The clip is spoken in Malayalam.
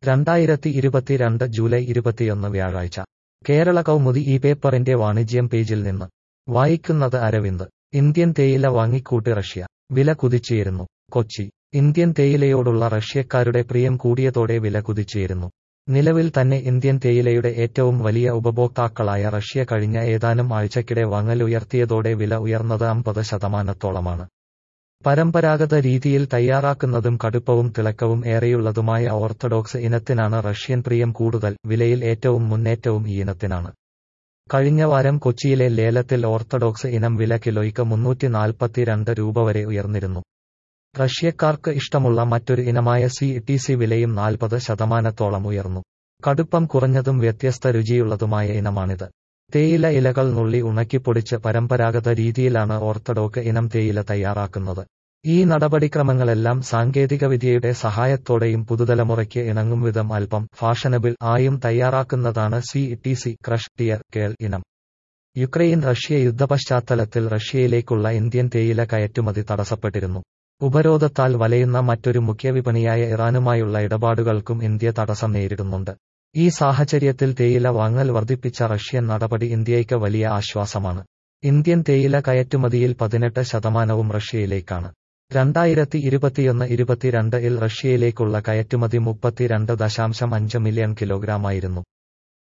രണ്ടായിരത്തി ഇരുപത്തിരണ്ട് ജൂലൈ ഇരുപത്തിയൊന്ന് വ്യാഴാഴ്ച കേരള കൗമുദി ഈ പേപ്പറിന്റെ വാണിജ്യം പേജിൽ നിന്ന് വായിക്കുന്നത് അരവിന്ദ് ഇന്ത്യൻ തേയില വാങ്ങിക്കൂട്ടി റഷ്യ വില കുതിച്ചുയരുന്നു കൊച്ചി ഇന്ത്യൻ തേയിലയോടുള്ള റഷ്യക്കാരുടെ പ്രിയം കൂടിയതോടെ വില കുതിച്ചുയരുന്നു നിലവിൽ തന്നെ ഇന്ത്യൻ തേയിലയുടെ ഏറ്റവും വലിയ ഉപഭോക്താക്കളായ റഷ്യ കഴിഞ്ഞ ഏതാനും ആഴ്ചക്കിടെ വാങ്ങൽ ഉയർത്തിയതോടെ വില ഉയർന്നത് അമ്പത് ശതമാനത്തോളമാണ് പരമ്പരാഗത രീതിയിൽ തയ്യാറാക്കുന്നതും കടുപ്പവും തിളക്കവും ഏറെയുള്ളതുമായ ഓർത്തഡോക്സ് ഇനത്തിനാണ് റഷ്യൻ പ്രിയം കൂടുതൽ വിലയിൽ ഏറ്റവും മുന്നേറ്റവും ഈ ഇനത്തിനാണ് കഴിഞ്ഞ വാരം കൊച്ചിയിലെ ലേലത്തിൽ ഓർത്തഡോക്സ് ഇനം വില കിലോയ്ക്ക് മുന്നൂറ്റി നാൽപ്പത്തിരണ്ട് രൂപ വരെ ഉയർന്നിരുന്നു റഷ്യക്കാർക്ക് ഇഷ്ടമുള്ള മറ്റൊരു ഇനമായ സി ടി സി വിലയും നാൽപ്പത് ശതമാനത്തോളം ഉയർന്നു കടുപ്പം കുറഞ്ഞതും വ്യത്യസ്ത രുചിയുള്ളതുമായ ഇനമാണിത് തേയില ഇലകൾ നുള്ളി ഉണക്കിപ്പൊടിച്ച് പരമ്പരാഗത രീതിയിലാണ് ഓർത്തഡോക്ക് ഇനം തേയില തയ്യാറാക്കുന്നത് ഈ നടപടിക്രമങ്ങളെല്ലാം സാങ്കേതികവിദ്യയുടെ സഹായത്തോടെയും പുതുതലമുറയ്ക്ക് ഇണങ്ങും വിധം അല്പം ഫാഷനബിൾ ആയും തയ്യാറാക്കുന്നതാണ് C T C crush tear curl ഇനം യുക്രൈൻ റഷ്യ യുദ്ധപശ്ചാത്തലത്തിൽ റഷ്യയിലേക്കുള്ള ഇന്ത്യൻ തേയില കയറ്റുമതി തടസ്സപ്പെട്ടിരുന്നു ഉപരോധത്താൽ വലയുന്ന മറ്റൊരു മുഖ്യ വിപണിയായ ഇറാനുമായുള്ള ഇടപാടുകൾക്കും ഇന്ത്യ തടസ്സം നേരിടുന്നുണ്ട് ഈ സാഹചര്യത്തിൽ തേയില വാങ്ങൽ വർദ്ധിപ്പിച്ച റഷ്യൻ നടപടി ഇന്ത്യയ്ക്ക് വലിയ ആശ്വാസമാണ് ഇന്ത്യൻ തേയില കയറ്റുമതിയിൽ പതിനെട്ട് ശതമാനവും റഷ്യയിലേക്കാണ് രണ്ടായിരത്തി ഇരുപത്തിയൊന്ന് ഇരുപത്തിരണ്ട് ഇൽ റഷ്യയിലേക്കുള്ള കയറ്റുമതി മുപ്പത്തിരണ്ട് ദശാംശം അഞ്ച് മില്യൺ കിലോഗ്രാമായിരുന്നു